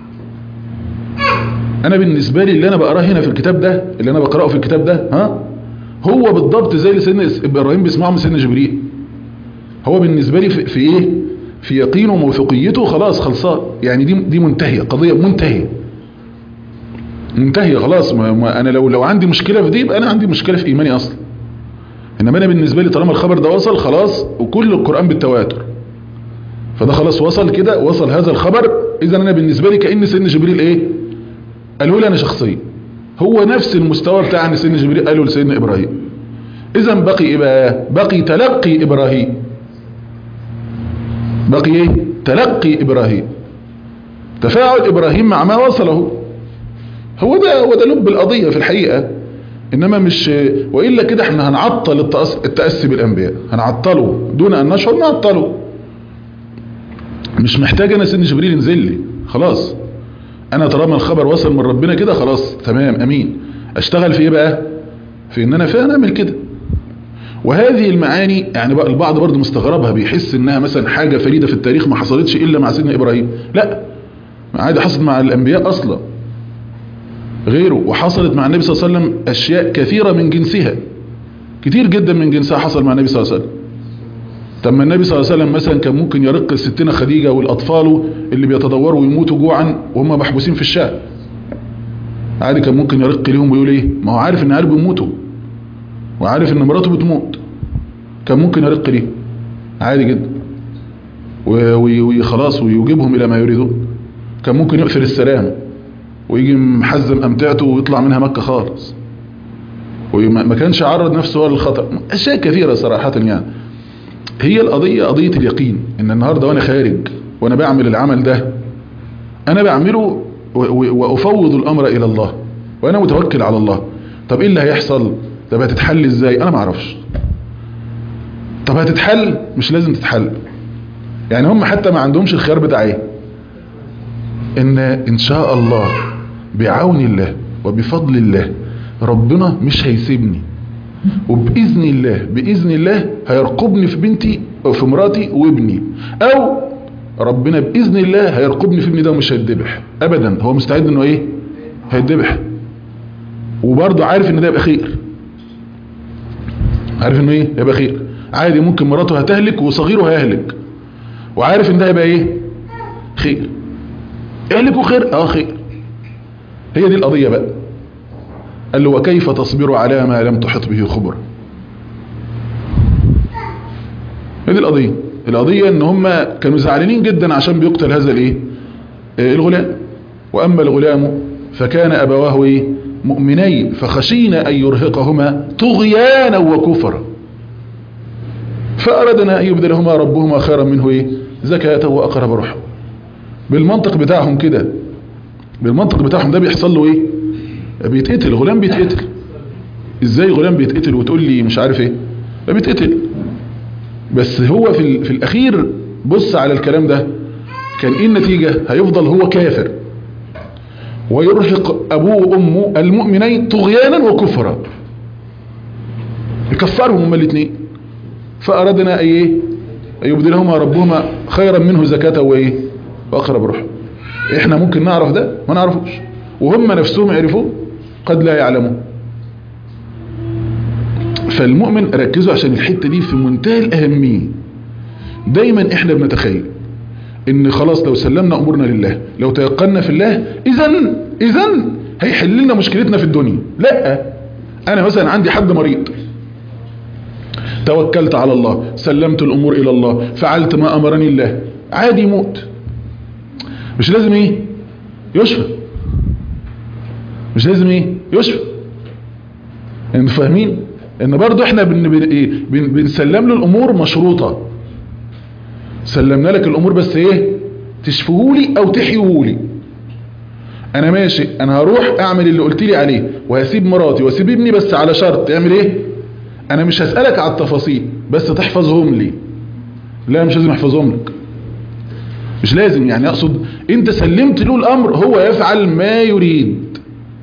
انا بالنسبة لي اللي انا بقراه هنا في الكتاب ده اللي انا بقراه في الكتاب ده ها هو بالضبط زي اللي سيدنا ابراهيم بيسمعه من سيدنا جبريل هو بالنسبة لي في, في ايه في يقينه وموثوقيته خلاص خلصان يعني دي دي منتهية قضية منتهية منتهية خلاص ما ما انا لو لو عندي مشكلة في دي يبقى انا عندي مشكلة في ايماني اصلا انما انا بالنسبة لي طالما الخبر ده وصل خلاص وكل القرآن بالتواتر فده خلاص وصل كده وصل هذا الخبر اذا انا بالنسبة لي كأن سيدنا جبريل ايه قالوا لي انا شخصيا هو نفس المستوى بتاع ان سيدنا جبريل قالوا لسيدنا ابراهيم اذا بقي ايه بقى بقي تلقي ابراهيم بقي ايه تلقي ابراهيم تفاعل ابراهيم مع ما وصله هو ده هو ده لب القضيه في الحقيقه انما مش والا كده احنا هنعطل التأس- التاسي بالانبياء هنعطله دون ان نشعر نعطله مش محتاج انا سيدنا جبريل ينزل لي خلاص انا طالما الخبر وصل من ربنا كده خلاص تمام امين اشتغل في ايه بقى في ان انا فعلا اعمل كده وهذه المعاني يعني بقى البعض برضه مستغربها بيحس انها مثلا حاجة فريدة في التاريخ ما حصلتش الا مع سيدنا ابراهيم لا عادي حصلت مع الانبياء اصلا غيره وحصلت مع النبي صلى الله عليه وسلم اشياء كثيرة من جنسها كتير جدا من جنسها حصل مع النبي صلى الله عليه وسلم طب ما النبي صلى الله عليه وسلم مثلا كان ممكن يرق الستنا خديجة والاطفال اللي بيتدوروا ويموتوا جوعا وهم محبوسين في الشام عادي كان ممكن يرق ليهم ويقول ايه ما هو عارف ان عياله بيموتوا وعارف ان مراته بتموت كان ممكن يرق ليه عادي جدا وخلاص ويجيبهم الى ما يريدون كان ممكن يؤثر السلام ويجي محزم امتعته ويطلع منها مكة خالص وما كانش عرض نفسه هو للخطأ اشياء كثيرة صراحة يعني هي القضية قضية اليقين ان النهاردة وانا خارج وانا بعمل العمل ده انا بعمله وافوض الامر الى الله وانا متوكل على الله طب ايه اللي هيحصل طب هتتحل ازاي انا ما اعرفش طب هتتحل مش لازم تتحل يعني هم حتى ما عندهمش الخيار بتاع ايه ان ان شاء الله بعون الله وبفضل الله ربنا مش هيسيبني وبإذن الله بإذن الله هيرقبني في بنتي أو في مراتي وابني أو ربنا بإذن الله هيرقبني في ابني ده ومش هيتذبح أبدا هو مستعد إنه إيه هيتذبح وبرضه عارف إن ده يبقى خير عارف إنه إيه يبقى خير عادي ممكن مراته هتهلك وصغيره هيهلك وعارف إن ده يبقى إيه خير اهلكوا خير اه خير هي دي القضية بقى قال له وكيف تصبر على ما لم تحط به خبر هي دي القضية القضية ان هم كانوا زعلانين جدا عشان بيقتل هذا الايه الغلام واما الغلام فكان ابواه ايه مؤمنين فخشينا أن يرهقهما طغيانا وكفرا فأردنا أن يبدلهما ربهما خيرا منه إيه زكاة وأقرب روحا بالمنطق بتاعهم كده بالمنطق بتاعهم ده بيحصل له إيه بيتقتل غلام بيتقتل إزاي غلام بيتقتل وتقول لي مش عارف إيه ده بيتقتل بس هو في, ال- في الأخير بص على الكلام ده كان إيه النتيجة هيفضل هو كافر ويرهق أبوه وأمه المؤمنين طغيانا وكفرا يكفرهم هما الاثنين فأردنا أيه أن يبدلهما ربهما خيرا منه زكاة وإيه وأقرب روح إحنا ممكن نعرف ده ما نعرفوش وهم نفسهم عرفوا قد لا يعلمون فالمؤمن ركزوا عشان الحتة دي في منتهى الأهمية دايما إحنا بنتخيل ان خلاص لو سلمنا امورنا لله لو تيقنا في الله اذا اذا هيحل لنا مشكلتنا في الدنيا لا انا مثلا عندي حد مريض توكلت على الله سلمت الامور الى الله فعلت ما امرني الله عادي يموت مش لازم ايه يشفى مش لازم ايه يشفى انتوا فاهمين ان برضو احنا بن بن ايه بن بنسلم له الامور مشروطه سلمنا لك الامور بس ايه تشفهولي او تحيوهولي انا ماشي انا هروح اعمل اللي قلت لي عليه وهسيب مراتي واسيب ابني بس على شرط تعمل ايه انا مش هسألك على التفاصيل بس تحفظهم لي لا مش لازم احفظهم لك مش لازم يعني اقصد انت سلمت له الامر هو يفعل ما يريد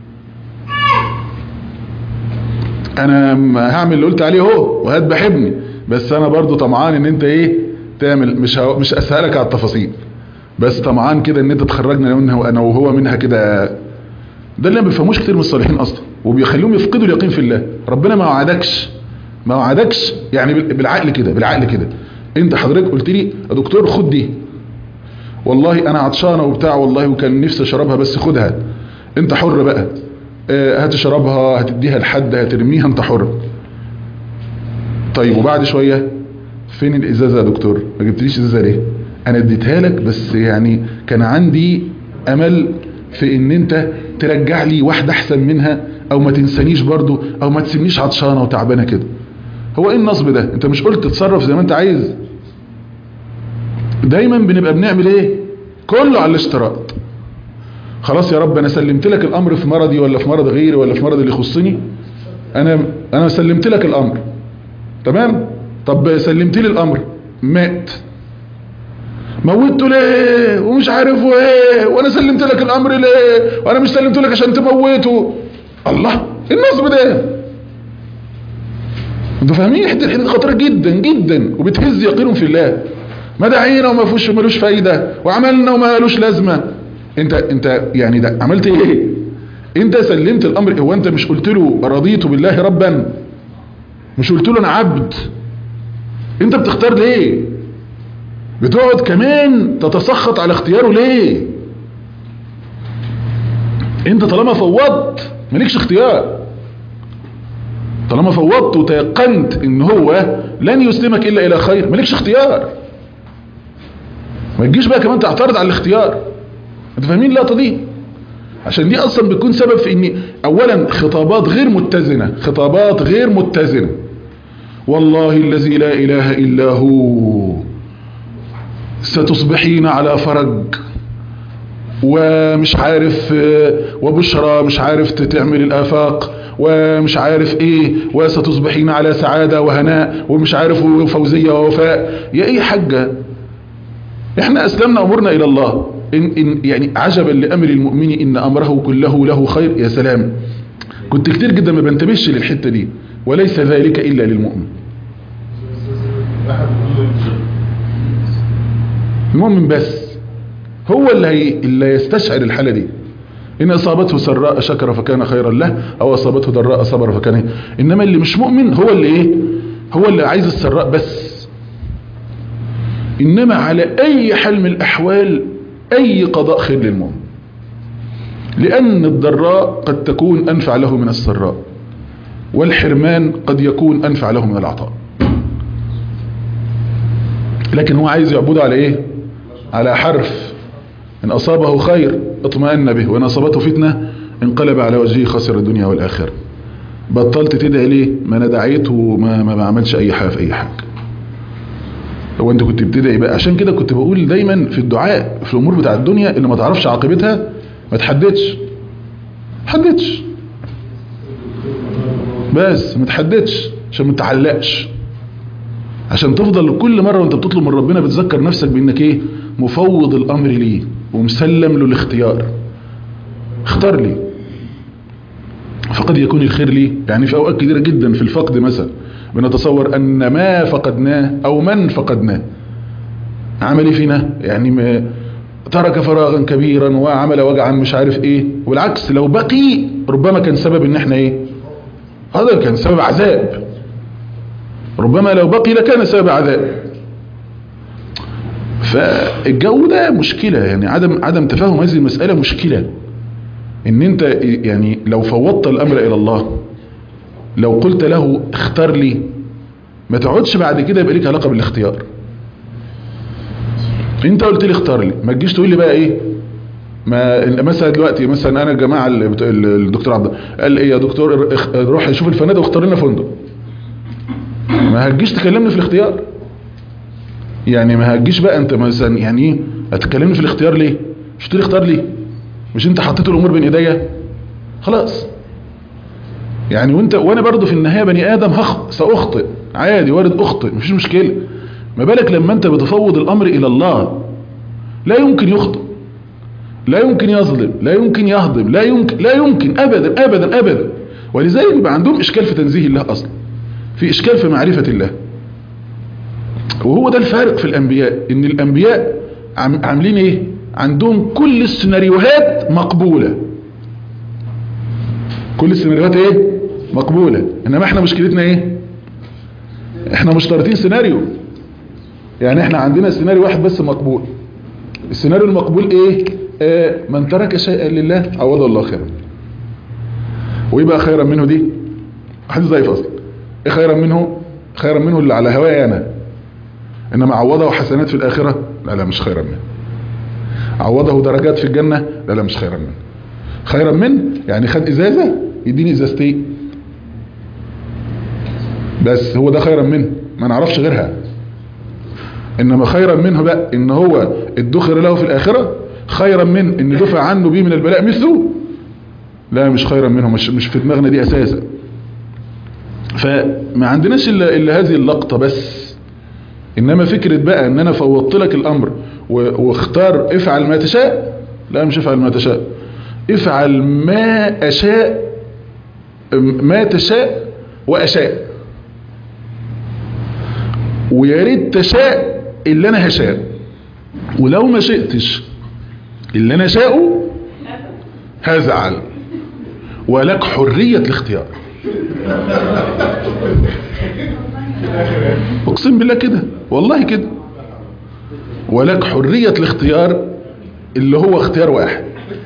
انا هعمل اللي قلت عليه اهو وهذبح ابني بس انا برضو طمعان ان انت ايه تعمل مش هو مش اسهلك على التفاصيل بس طمعان كده ان انت تخرجنا انا انا وهو منها كده ده اللي ما بيفهموش كتير من الصالحين اصلا وبيخليهم يفقدوا اليقين في الله ربنا ما وعدكش ما وعدكش يعني بالعقل كده بالعقل كده انت حضرتك قلت لي يا دكتور خد دي والله انا عطشانه وبتاع والله وكان نفسي اشربها بس خدها انت حر بقى اه هتشربها هتديها لحد هترميها انت حر طيب وبعد شويه فين الازازه يا دكتور ما جبتليش ازازه ليه انا اديتها لك بس يعني كان عندي امل في ان انت ترجع لي واحده احسن منها او ما تنسانيش برضو او ما تسيبنيش عطشانه وتعبانه كده هو ايه النصب ده انت مش قلت تتصرف زي ما انت عايز دايما بنبقى بنعمل ايه كله على الاشتراط خلاص يا رب انا سلمت لك الامر في مرضي ولا في مرض غيري ولا في مرض اللي يخصني انا انا سلمت لك الامر تمام طب سلمت لي الامر مات موتته ليه ومش عارف ايه وانا سلمت لك الامر ليه وانا مش سلمت لك عشان تموته الله النصب ده انتوا فاهمين حته الحته خطيره جدا جدا وبتهز يقينهم في الله ما دعينا وما فيهوش ملوش فايده وعملنا وما لوش لازمه انت انت يعني ده عملت ايه انت سلمت الامر هو انت مش قلت له رضيت بالله ربا مش قلت له انا عبد انت بتختار ليه بتقعد كمان تتسخط على اختياره ليه انت طالما فوضت مالكش اختيار طالما فوضت وتيقنت ان هو لن يسلمك الا الى خير مالكش اختيار ما تجيش بقى كمان تعترض على الاختيار انت فاهمين اللقطه دي عشان دي اصلا بتكون سبب في ان اولا خطابات غير متزنه خطابات غير متزنه والله الذي لا اله الا هو ستصبحين على فرج ومش عارف وبشرى مش عارف تعمل الافاق ومش عارف ايه وستصبحين على سعادة وهناء ومش عارف فوزية ووفاء يا ايه حاجة احنا اسلمنا امورنا الى الله إن إن يعني عجبا لامر المؤمن ان امره كله له خير يا سلام كنت كتير جدا ما بنتبهش للحتة دي وليس ذلك الا للمؤمن المؤمن بس هو اللي, هي اللي يستشعر الحالة دي إن أصابته سراء شكر فكان خيرا له أو أصابته ضراء صبر فكان إنما اللي مش مؤمن هو اللي إيه هو اللي عايز السراء بس إنما على أي حال من الأحوال أي قضاء خير للمؤمن لأن الضراء قد تكون أنفع له من السراء والحرمان قد يكون أنفع له من العطاء لكن هو عايز يعبده على إيه على حرف إن أصابه خير اطمأن به وإن أصابته فتنة انقلب على وجهه خسر الدنيا والآخرة بطلت تدعي ليه ما انا دعيت وما ما بعملش اي حاجة في اي حاجة هو انت كنت بتدعي بقى عشان كده كنت بقول دايما في الدعاء في الامور بتاع الدنيا اللي ما تعرفش عاقبتها ما تحددش تحددش بس ما تحددش عشان ما تتعلقش عشان تفضل كل مرة وانت بتطلب من ربنا بتذكر نفسك بانك ايه مفوض الامر ليه ومسلم له الاختيار اختار لي فقد يكون الخير لي يعني في اوقات كثيرة جدا في الفقد مثلا بنتصور ان ما فقدناه او من فقدناه عمل ايه فينا يعني ما ترك فراغا كبيرا وعمل وجعا مش عارف ايه والعكس لو بقي ربما كان سبب ان احنا ايه هذا كان سبب عذاب ربما لو بقي لكان سبب عذاب فالجو ده مشكلة يعني عدم عدم تفاهم هذه المسألة مشكلة ان انت يعني لو فوضت الامر الى الله لو قلت له اختار لي ما تقعدش بعد كده يبقى ليك علاقة بالاختيار انت قلت لي اختار لي ما تجيش تقول لي بقى ايه ما مثلا دلوقتي مثلا انا الجماعه الدكتور عبد قال ايه يا دكتور روح شوف الفنادق واختار لنا فندق ما هتجيش تكلمني في الاختيار يعني ما هتجيش بقى انت مثلا يعني ايه هتكلمني في الاختيار ليه مش تقول اختار ليه مش انت حطيت الامور بين ايديا خلاص يعني وانت وانا برضو في النهايه بني ادم هخ ساخطئ عادي وارد اخطئ مفيش مشكله ما بالك لما انت بتفوض الامر الى الله لا يمكن يخطئ لا يمكن يظلم لا يمكن يهضم لا يمكن لا يمكن ابدا ابدا ابدا ولذلك يبقى عندهم اشكال في تنزيه الله اصلا في اشكال في معرفة الله وهو ده الفارق في الانبياء ان الانبياء عاملين ايه عندهم كل السيناريوهات مقبولة كل السيناريوهات ايه مقبولة انما احنا مشكلتنا ايه احنا مشترطين سيناريو يعني احنا عندنا سيناريو واحد بس مقبول السيناريو المقبول ايه آه من ترك شيئا لله عوضه الله خيرا ويبقى خيرا منه دي حديث ضعيف اصلا ايه خيرا منه خيرا منه اللي على هواي انا انما عوضه حسنات في الاخرة لا لا مش خيرا منه عوضه درجات في الجنة لا لا مش خيرا منه خيرا منه يعني خد ازازة يديني ازازتين بس هو ده خيرا منه ما نعرفش غيرها انما خيرا منه بقى ان هو ادخر له في الاخرة خيرا من ان دفع عنه بيه من البلاء مثله لا مش خيرا منه مش, مش في دماغنا دي اساسا فما عندناش الا, إلا هذه اللقطة بس انما فكرة بقى ان انا فوضت لك الامر واختار افعل ما تشاء لا مش افعل ما تشاء افعل ما اشاء ما تشاء واشاء ويا ريت تشاء اللي انا هشاء ولو ما شئتش اللي انا شاءه هزعل ولك حرية الاختيار اقسم بالله كده والله كده ولك حرية الاختيار اللي هو اختيار واحد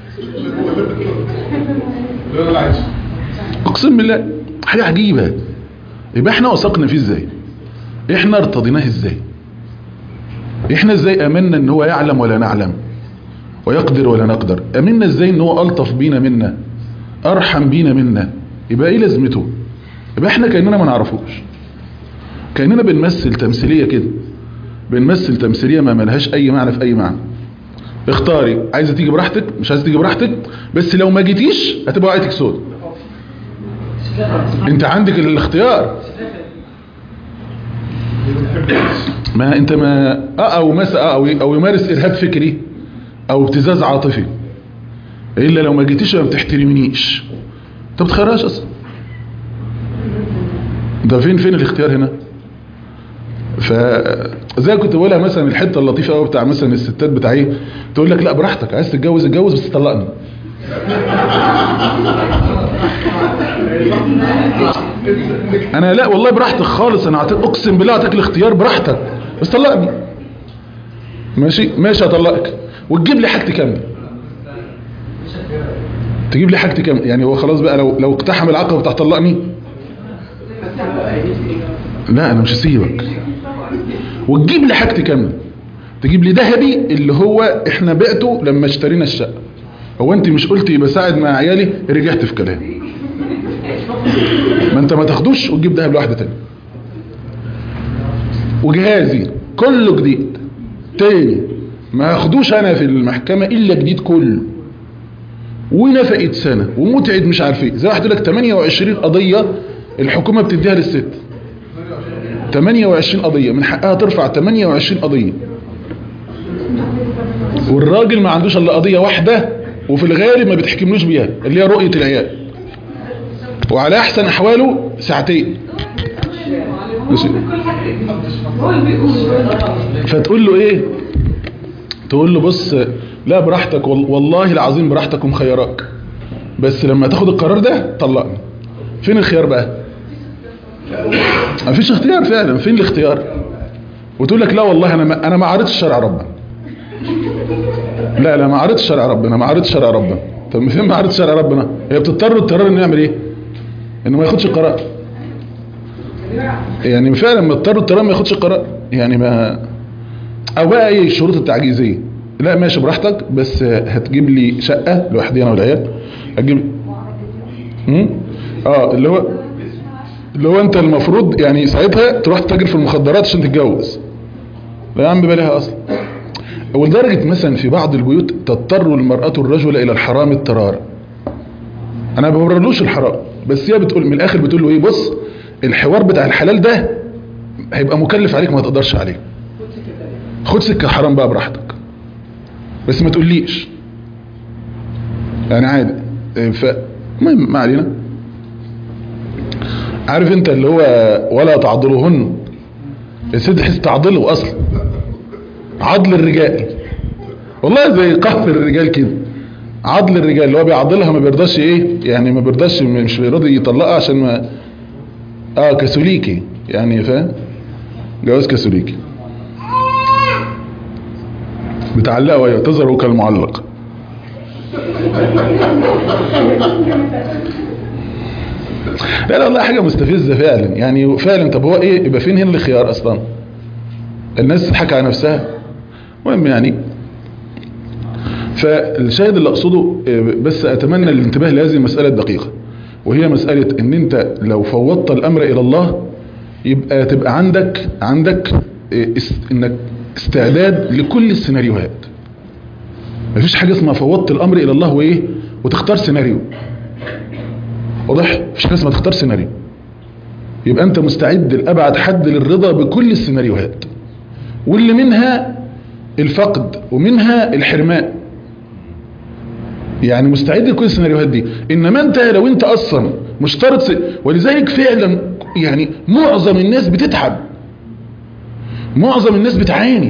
اقسم بالله حاجة عجيبة يبقى احنا وثقنا فيه ازاي احنا ارتضيناه ازاي احنا ازاي امنا ان هو يعلم ولا نعلم ويقدر ولا نقدر امنا ازاي ان هو الطف بينا منا ارحم بينا منا يبقى ايه لازمته يبقى احنا كأننا ما نعرفوش كأننا بنمثل تمثيلية كده بنمثل تمثيلية ما ملهاش اي معنى في اي معنى اختاري عايزة تيجي براحتك مش عايزة تيجي براحتك بس لو ما جيتيش هتبقى وقتك سود انت عندك الاختيار ما انت ما اه او مثلا او او يمارس ارهاب فكري او ابتزاز عاطفي الا لو ما جيتيش ما بتحترمنيش انت ما بتخيرهاش اصلا ده فين فين الاختيار هنا فزي كنت بقولها مثلا الحته اللطيفه قوي بتاع مثلا الستات بتاع ايه تقول لك لا براحتك عايز تتجوز اتجوز بس طلقني انا لا والله براحتك خالص انا اعطيك اقسم بالله اعطيك الاختيار براحتك بس طلقني ماشي ماشي هطلقك وتجيب لي حاجتي كامله تجيب لي حاجتي كامله يعني هو خلاص بقى لو لو اقتحم العقبه بتاع طلقني لا انا مش هسيبك وتجيب لي حاجتي كامله تجيب لي ذهبي اللي هو احنا بعته لما اشترينا الشقه هو انت مش قلتي بساعد مع عيالي رجعت في كلامي ما انت ما تاخدوش وتجيب دهب لواحده تاني وجهازي كله جديد تاني ما هاخدوش انا في المحكمة الا جديد كله ونفقت سنة ومتعد مش عارف ايه زي واحد يقول لك 28 قضية الحكومة بتديها للست 28 قضية من حقها ترفع 28 قضية والراجل ما عندوش الا قضية واحدة وفي الغالب ما بتحكملوش بيها اللي هي رؤية العيال وعلى احسن احواله ساعتين ماشي. فتقول له ايه تقول له بص لا براحتك وال- والله العظيم براحتك ومخيراك بس لما تاخد القرار ده طلقني فين الخيار بقى مفيش اختيار فعلا فين الاختيار وتقول لك لا والله انا ما انا ما عارضش شرع ربنا لا لا ما عارضش شرع ربنا ما عارضش شرع ربنا طب فين ما عارضش شرع ربنا هي بتضطر اضطرار انه يعمل ايه انه ما ياخدش القرار يعني فعلا مضطر اضطرار ما ياخدش القرار يعني ما او بقى ايه الشروط التعجيزيه لا ماشي براحتك بس هتجيب لي شقه لوحدي انا والعيال هتجيب امم اه اللي هو اللي هو انت المفروض يعني ساعتها تروح تتاجر في المخدرات عشان تتجوز لا يا عم بالها اصلا ولدرجه مثلا في بعض البيوت تضطر المراه الرجل الى الحرام اضطرارا انا ما ببررلوش الحرام بس هي بتقول من الاخر بتقول له ايه بص الحوار بتاع الحلال ده هيبقى مكلف عليك ما تقدرش عليه خد سكه حرام بقى براحتك بس ما تقوليش يعني عادي إيه، ف المهم ما علينا عارف انت اللي هو ولا تعضلوهن الست تحس تعضله اصلا عضل الرجال والله زي قهر الرجال كده عضل الرجال اللي هو بيعضلها ما بيرضاش ايه يعني ما بيرضاش مش بيرضى يطلقها عشان ما اه كاثوليكي يعني فاهم جواز كاثوليكي بتعلقه ويعتذر كالمعلق لا لا والله حاجة مستفزة فعلا يعني فعلا طب هو ايه يبقى فين هنا الخيار اصلا الناس تضحك على نفسها المهم يعني فالشاهد اللي اقصده آه، بس اتمنى الانتباه لهذه المسألة الدقيقة وهي مسألة ان انت لو فوضت الامر الى الله يبقى تبقى عندك عندك آه، است- انك استعداد لكل السيناريوهات مفيش حاجة اسمها فوضت الامر الى الله وايه وتختار سيناريو واضح مفيش حاجة اسمها تختار سيناريو يبقى انت مستعد لابعد حد للرضا بكل السيناريوهات واللي منها الفقد ومنها الحرمان يعني مستعد لكل السيناريوهات دي انما انت لو انت اصلا مشترط س... ولذلك فعلا يعني معظم الناس بتتعب معظم الناس بتعاني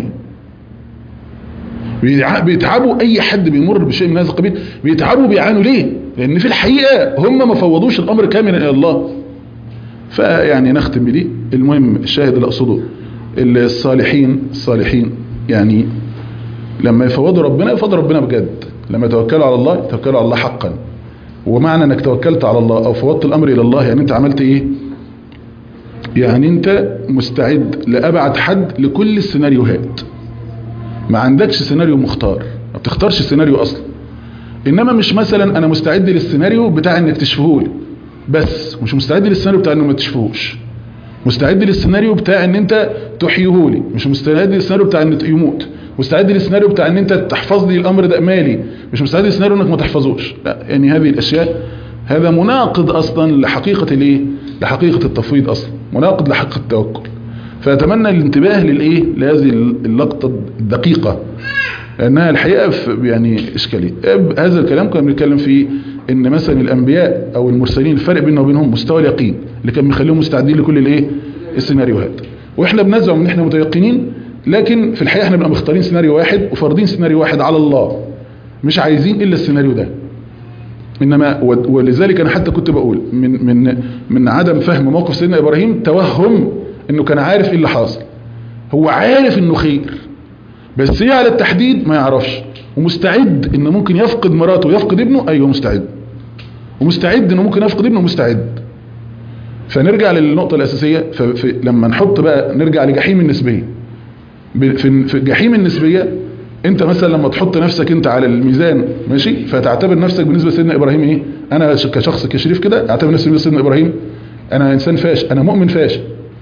بيتع- بيتعبوا اي حد بيمر بشيء من هذا القبيل بيتعبوا بيعانوا ليه لان في الحقيقة هم ما فوضوش الامر كاملا الى الله فيعني نختم بدي المهم الشاهد اللي اقصده الصالحين الصالحين يعني لما يفوضوا ربنا يفوضوا ربنا بجد لما يتوكلوا على الله يتوكلوا على الله حقا ومعنى انك توكلت على الله او فوضت الامر الى الله يعني انت عملت ايه يعني انت مستعد لابعد حد لكل السيناريوهات ما عندكش سيناريو مختار ما بتختارش سيناريو اصلا انما مش مثلا انا مستعد للسيناريو بتاع انك تشفهولي بس مش مستعد للسيناريو بتاع انه ما تشفهوش مستعد للسيناريو بتاع ان انت تحيهولي مش مستعد للسيناريو بتاع ان يموت مستعد للسيناريو بتاع ان انت تحفظ لي الامر ده مالي مش مستعد للسيناريو انك ما تحفظوش لا يعني هذه الاشياء هذا مناقض اصلا لحقيقة الايه لحقيقة التفويض اصلا مناقض لحقيقة التوكل فاتمنى الانتباه للايه لهذه اللقطة الدقيقة لانها الحقيقة في يعني اشكالية هذا الكلام كنا بنتكلم فيه ان مثلا الانبياء او المرسلين الفرق بيننا وبينهم مستوى اليقين اللي كان بيخليهم مستعدين لكل الايه السيناريوهات واحنا بنزعم ان احنا متيقنين لكن في الحقيقة احنا بنبقى مختارين سيناريو واحد وفارضين سيناريو واحد على الله مش عايزين الا السيناريو ده انما و- ولذلك انا حتى كنت بقول من من من عدم فهم موقف سيدنا ابراهيم توهم انه كان عارف ايه اللي حاصل هو عارف انه خير بس ايه على التحديد ما يعرفش ومستعد انه ممكن يفقد مراته ويفقد ابنه ايوه مستعد ومستعد انه ممكن يفقد ابنه مستعد فنرجع للنقطة الأساسية ففي لما نحط بقى نرجع لجحيم النسبية ب- في في جحيم النسبية انت مثلا لما تحط نفسك انت على الميزان ماشي فتعتبر نفسك بالنسبه لسيدنا ابراهيم ايه انا ش- كشخص كشريف كده اعتبر نفسي بالنسبه لسيدنا ابراهيم انا انسان فاشل انا مؤمن فاشل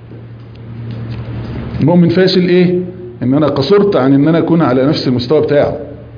مؤمن فاشل ايه ان انا قصرت عن ان انا اكون على نفس المستوى بتاعه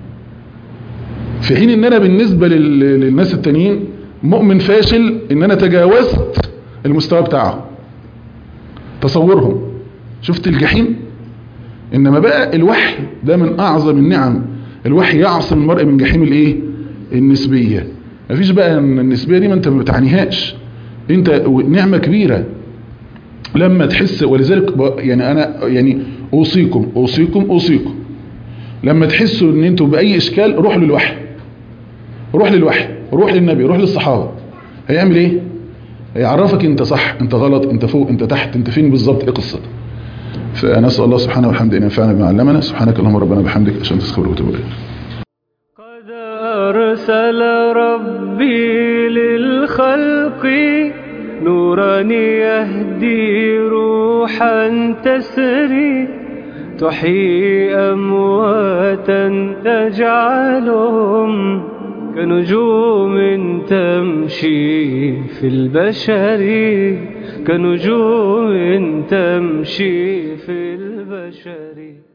في حين ان انا بالنسبه لل- للناس التانيين مؤمن فاشل ان انا تجاوزت المستوى بتاعهم تصورهم شفت الجحيم انما بقى الوحي ده من اعظم النعم الوحي يعصم المرء من جحيم الايه النسبيه مفيش بقى إن النسبيه دي ما انت ما بتعنيهاش انت نعمه كبيره لما تحس ولذلك ب- يعني انا يعني اوصيكم اوصيكم اوصيكم لما تحسوا ان انتوا باي اشكال روح للوحي روح للوحي روح للنبي روح للصحابه هيعمل ايه هيعرفك انت صح انت غلط انت فوق انت تحت انت فين بالظبط ايه قصتك فنسال الله سبحانه وبحمده ان ينفعنا بما علمنا سبحانك اللهم ربنا بحمدك عشان تستغفر وتوب اليك قد أرسل ربي للخلق نورا يهدي روحا تسري تحيي أمواتا تجعلهم كنجوم تمشي في البشر كنجوم تمشي في البشر